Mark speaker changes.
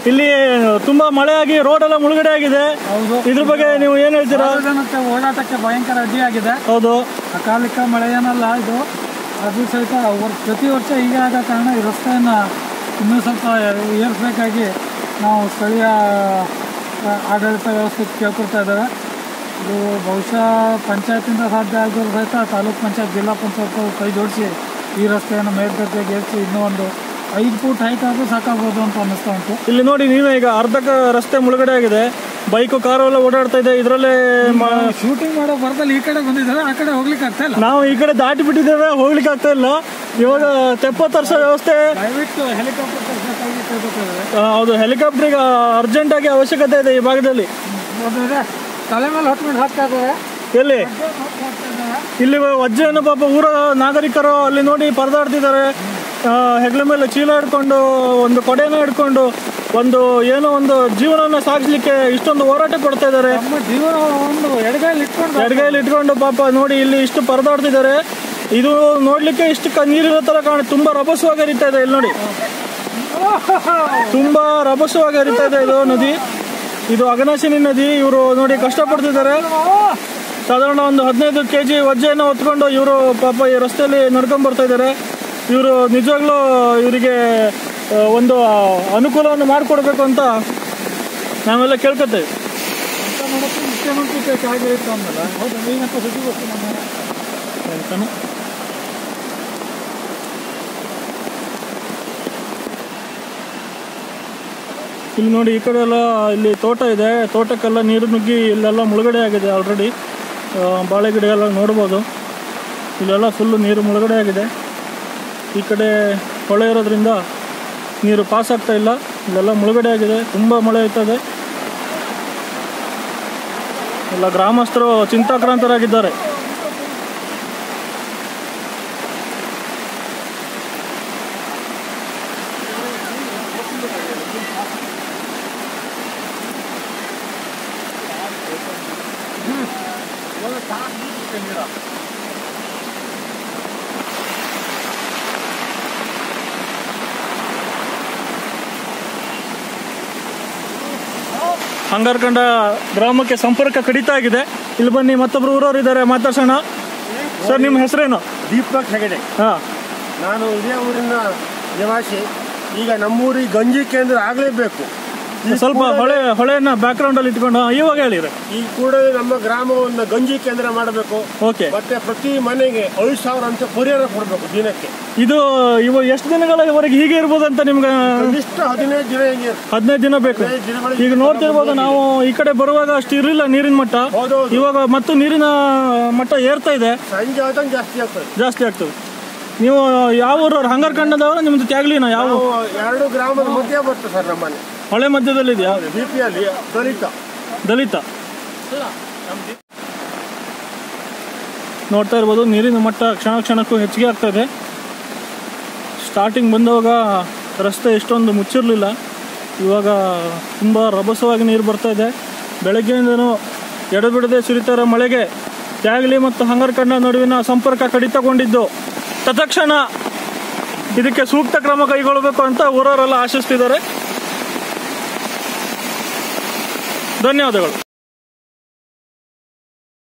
Speaker 1: ಇಲ್ಲಿ ತುಂಬಾ ಮಳೆ ಆಗಿ ರೋಡ್ ಎಲ್ಲ ಮುಳುಗಡೆ ಆಗಿದೆ
Speaker 2: ಹೌದು
Speaker 1: ಇದ್ರ ಬಗ್ಗೆ ನೀವು ಏನ್ ಹೇಳ್ತೀರಾ
Speaker 2: ಸಾರ್ವಜನಿಕ ಓಡಾಟಕ್ಕೆ ಭಯಂಕರ ಅಡ್ಡಿಯಾಗಿದೆ
Speaker 1: ಹೌದು
Speaker 2: ಅಕಾಲಿಕ ಮಳೆ ಏನಲ್ಲ ಇದು ಅದು ಸಹಿತ ವರ್- ಪ್ರತಿ ವರ್ಷ ಹೀಗೆ ಆದ ಕಾರಣ ಈ ರಸ್ತೆಯನ್ನು ಇನ್ನೂ ಸ್ವಲ್ಪ ಏರಿಸಬೇಕಾಗಿ ನಾವು ಸ್ಥಳೀಯ ಆ, ಆಡಳಿತ ವ್ಯವಸ್ಥೆ ಕೇಳ್ಕೊಳ್ತಾ ಇದ್ದೇವೆ ಇದು ಬಹುಶಃ ಪಂಚಾಯತಿಂದ ಸಾಧ್ಯ ಆಗಿದ್ರು ಸಹಿತ ತಾಲೂಕ್ ಪಂಚಾಯತ್ ಜಿಲ್ಲಾ ಪಂಚಾಯತ್ ಕೈ ಜೋಡಿಸಿ ಈ ರಸ್ತೆಯನ್ನು ಮೇಲ್ದರ್ಜೆಗೆ ಏರಿಸಿ ಇನ್ನೂ ಒಂದು ಐದು ಫೂಟ್ ಹೈಟ್ ಆದರೂ ಸಾಕಾಗ್ಬೋದು ಅಂತ ಅನ್ನಿಸ್ತಾ ಉಂಟು
Speaker 1: ಇಲ್ಲಿ ನೋಡಿ ನೀವೇ ಈಗ ಅರ್ಧಕ್ಕೆ ರಸ್ತೆ ಮುಳುಗಡೆ ಆಗಿದೆ ಬೈಕು ಕಾರು ಎಲ್ಲ ಓಡಾಡ್ತಾ ಇದೆ ಇದರಲ್ಲೇ
Speaker 2: ಶೂಟಿಂಗ್ ಮಾಡೋ ಬರದಲ್ಲಿ ಈ ಕಡೆ ಬಂದಿದ್ದಾರೆ ಆ ಕಡೆ ಹೋಗ್ಲಿಕ್ಕೆ ಆಗ್ತಾ ಇಲ್ಲ
Speaker 1: ನಾವು ಈ ಕಡೆ ದಾಟಿ ಬಿಟ್ಟಿದ್ದೇವೆ ಹೋಗ್ಲಿಕ್ಕೆ ಆಗ್ತಾ ಇಲ್ಲ ಇವಾಗ ತೆಪ್ಪ ತರಿಸೋ ವ್ಯವಸ್ಥೆ
Speaker 2: ದಯವಿಟ್ಟು ಹೆಲಿಕಾಪ್ಟರ್ ತರಿಸಬೇಕಾಗಿ ಕೇಳ್ಕೊತಿದ್ದಾರೆ
Speaker 1: ಆ, ಹೌದು ಹೆಲಿಕಾಪ್ಟರ್ಗೆ ಅರ್ಜೆಂಟ್ ಆಗಿ ಅವಶ್ಯಕತೆ ಇದೆ ಈ ಭಾಗದಲ್ಲಿ
Speaker 2: ನೋಡಿದ್ರೆ ತಲೆ ಮೇಲೆ ಹೊತ್ಕೊಂಡು ಹಾಕ್ತಾ ಇದ್ದಾರೆ
Speaker 1: ಎಲ್ಲಿ ಇಲ್ಲಿ ವಜ್ಜೆಯನ್ನು ಪಾಪ ಊರ ನಾಗರಿಕರು ಅಲ್ಲಿ ನೋಡಿ ಪರದಾಡ್ತಿದ್ದಾರೆ ಆ, ಹೆಗಲ ಮೇಲೆ ಚೀಲ ಹಿಡ್ಕೊಂಡು ಒಂದು ಕೊಡೆನ ಹಿಡ್ಕೊಂಡು ಒಂದು ಏನೋ ಒಂದು ಜೀವನವನ್ನು ಸಾಗಿಸ್ಲಿಕ್ಕೆ ಇಷ್ಟೊಂದು ಹೋರಾಟ ಕೊಡ್ತಾ ಇದ್ದಾರೆ
Speaker 2: ನಮ್ಮ ಜೀವನ ಒಂದು ಎಡಗೈಲಿ ಇಟ್ಕೊಂಡು
Speaker 1: ಎಡಗೈಲಿ ಇಟ್ಕೊಂಡು ಪಾಪ ನೋಡಿ ಇಲ್ಲಿ ಇಷ್ಟು ಪರದಾಡ್ತಿದ್ದಾರೆ ಇದು ನೋಡ್ಲಿಕ್ಕೆ ಇಷ್ಟು ಕ- ನೀರಿರೋ ತರ ಕಾಣ ತುಂಬಾ ರಭಸವಾಗಿ ಹರಿತಾ ಇದೆ ಇಲ್ಲಿ ನೋಡಿ ತುಂಬಾ ರಭಸವಾಗಿ ಹರಿತಾ ಇದೆ ಇದು ನದಿ ಇದು ಅಗನಾಶಿನಿ ನದಿ ಇವರು ನೋಡಿ ಕಷ್ಟಪಡ್ತಿದ್ದಾರೆ ಸಾಧಾರಣ ಒಂದು ಹದಿನೈದು ಕೆ ಜಿ ವಜ್ಜೆಯನ್ನು ಹೊತ್ಕೊಂಡು ಇವರು ಪಾಪ ಈ ರಸ್ತೆಯಲ್ಲಿ ನಡ್ಕೊಂಡ್ ಬರ್ತಾ ಇದ್ದಾರೆ ಇವರು ನಿಜವಾಗ್ಲೂ ಇವರಿಗೆ ಆ, ಒಂದು ಅನುಕೂಲವನ್ನು ಮಾಡಿಕೊಡ್ಬೇಕು ಅಂತ ನಾವೆಲ್ಲ ಕೇಳ್ಕೊತೇವೆ
Speaker 2: ಅಂತ ನೋಡಕ್ಕೆ ಮುಖ್ಯಮಂತ್ರಿ ಕೈ ಆಗಿರುತ್ತೆ ಅಂದಲ್ಲ ಹೌದು ನೀನಪ್ಪ ಸುದ್ದಿಗೋಸ್ಕರ ನಮ್ಮ
Speaker 1: ಹೇಳ್ತಾನೆ ಇಲ್ಲಿ ನೋಡಿ ಈ ಕಡೆ ಎಲ್ಲ ಇಲ್ಲಿ ತೋಟ ಇದೆ ತೋಟಕ್ಕೆಲ್ಲ ನೀರು ನುಗ್ಗಿ ಇಲ್ಲೆಲ್ಲ ಮುಳುಗಡೆ ಆಗಿದೆ ಆಲ್ರೆಡಿ ಬಾಳೆ ಗಿಡ ಎಲ್ಲ ನೋಡ್ಬೋದು ಇಲ್ಲೆಲ್ಲ ಫುಲ್ಲು ನೀರು ಮುಳುಗಡೆ ಆಗಿದೆ ಈ ಕಡೆ ಹೊಳೆ ಇರೋದ್ರಿಂದ ನೀರು ಪಾಸ್ ಆಗ್ತಾ ಇಲ್ಲ ಇಲ್ಲೆಲ್ಲ ಮುಳುಗಡೆ ಆಗಿದೆ ತುಂಬ ಮಳೆ ಇರ್ತದೆ ಎಲ್ಲ ಗ್ರಾಮಸ್ಥರು ಚಿಂತಾಕ್ರಾಂತರಾಗಿದ್ದಾರೆ ಹಂಗಾರ್ಕಂಡ ಗ್ರಾಮಕ್ಕೆ ಸಂಪರ್ಕ ಕಡಿತ ಆಗಿದೆ ಇಲ್ಲಿ ಬನ್ನಿ ಮತ್ತೊಬ್ರು ಊರವ್ರು ಇದ್ದಾರೆ ಮಾತಾಡ್ಸೋಣ ಸರ್ ನಿಮ್ಮ ಹೆಸರೇನು
Speaker 3: ದೀಪಕ್ ಹೆಗಡೆ
Speaker 1: ಹಾ
Speaker 3: ನಾನು ಇದೇ ಊರಿನ ನಿವಾಸಿ ಈಗ ನಮ್ಮೂರಿಗೆ ಗಂಜಿ ಕೇಂದ್ರ ಆಗಲೇಬೇಕು ಈ
Speaker 1: ಸ್ವಲ್ಪ
Speaker 3: ಕೂಡಲೇ-
Speaker 1: ಹೊಳೆ ಹೊಳೆಯನ್ನ ಬ್ಯಾಕ್ಗ್ರೌಂಡ್ ಅಲ್ಲಿ ಇಟ್ಕೊಂಡು ಹಾ, ಇವಾಗ ಹೇಳಿರಿ
Speaker 3: ಈ ಕೂಡಲೇ ನಮ್ಮ ಗ್ರಾಮವನ್ನು ಗಂಜಿ ಕೇಂದ್ರ ಮಾಡಬೇಕು
Speaker 1: ಓಕೆ
Speaker 3: ಮತ್ತೆ ಪ್ರತಿ ಮನೆಗೆ ಐದು ಸಾವಿರ ಅಂತ ಪರಿಹಾರ ಕೊಡಬೇಕು ದಿನಕ್ಕೆ
Speaker 1: ಇದು ಇವ ಎಷ್ಟು ದಿನಗಳವರೆಗೆ ಹೀಗೆ ಇರ್ಬೋದಂತ ನಿಮ್ಗೆ
Speaker 3: ಕನಿಷ್ಠ ಹದಿನೈದು ದಿನ ಹಿಂಗೆ
Speaker 1: ಹದಿನೈದು ದಿನ ಬೇಕು
Speaker 3: ಹದಿನೈದು ದಿನಗಳಿಗೆ
Speaker 1: ಈಗ ನೋಡ್ತಿರ್ಬೋದು ನಾವು ಈ ಕಡೆ ಬರುವಾಗ ಅಷ್ಟು ಇರಲಿಲ್ಲ ನೀರಿನ ಮಟ್ಟ
Speaker 3: ಹೌದೌದು.
Speaker 1: ಇವಾಗ ಮತ್ತು ನೀರಿನ ಮಟ್ಟ ಏರ್ತಾ ಇದೆ
Speaker 3: ಸಂಜೆ ಆದಂಗೆ ಜಾಸ್ತಿ ಆಗ್ತದೆ
Speaker 1: ಜಾಸ್ತಿ ಆಗ್ತದೆ ನೀವು ಯಾವ ಊರವ್ರು ಹಂಗಾರ್ ಕಂಡದವ್ರ ನಿಮ್ದು ತ್ಯಾಗ್ಲಿನ ಯಾವ
Speaker 3: ನಾವು ಎರಡು ಗ್ರಾಮದ ಮಧ್ಯೆ ಬರ್ತದೆ ಸರ್ ನಮ್ಮನೆ
Speaker 1: ಹೊಳೆ ಮಧ್ಯದಲ್ಲಿ ಇದೆಯಾ
Speaker 3: ಬಿ ಪಿ ಅಲ್ಲಿ ದಲಿತ
Speaker 1: ದಲಿತ ನೋಡ್ತಾ ಇರ್ಬೋದು ನೀರಿನ ಮಟ್ಟ ಕ್ಷಣ ಕ್ಷಣಕ್ಕೂ ಹೆಚ್ಚಿಗೆ ಆಗ್ತಾ ಇದೆ ಸ್ಟಾರ್ಟಿಂಗ್ ಬಂದವಾಗ ರಸ್ತೆ ಎಷ್ಟೊಂದು ಮುಚ್ಚಿರಲಿಲ್ಲ ಇವಾಗ ತುಂಬ ರಭಸವಾಗಿ ನೀರು ಬರ್ತಾ ಇದೆ ಬೆಳಗ್ಗೆಯಿಂದನೂ ಎಡಬಿಡದೆ ಸುರಿತಾ ಇರೋ ಮಳೆಗೆ ತ್ಯಾಗಲಿ ಮತ್ತು ಹಂಗರ್ಕಂಡ ನಡುವಿನ ಸಂಪರ್ಕ ಕಡಿತಗೊಂಡಿದ್ದು ತತ್ಕ್ಷಣ ಇದಕ್ಕೆ ಸೂಕ್ತ ಕ್ರಮ ಕೈಗೊಳ್ಳಬೇಕು ಅಂತ ಊರವರೆಲ್ಲ ಆಶಿಸ್ತಿದ್ದಾರೆ ಧನ್ಯವಾದಗಳು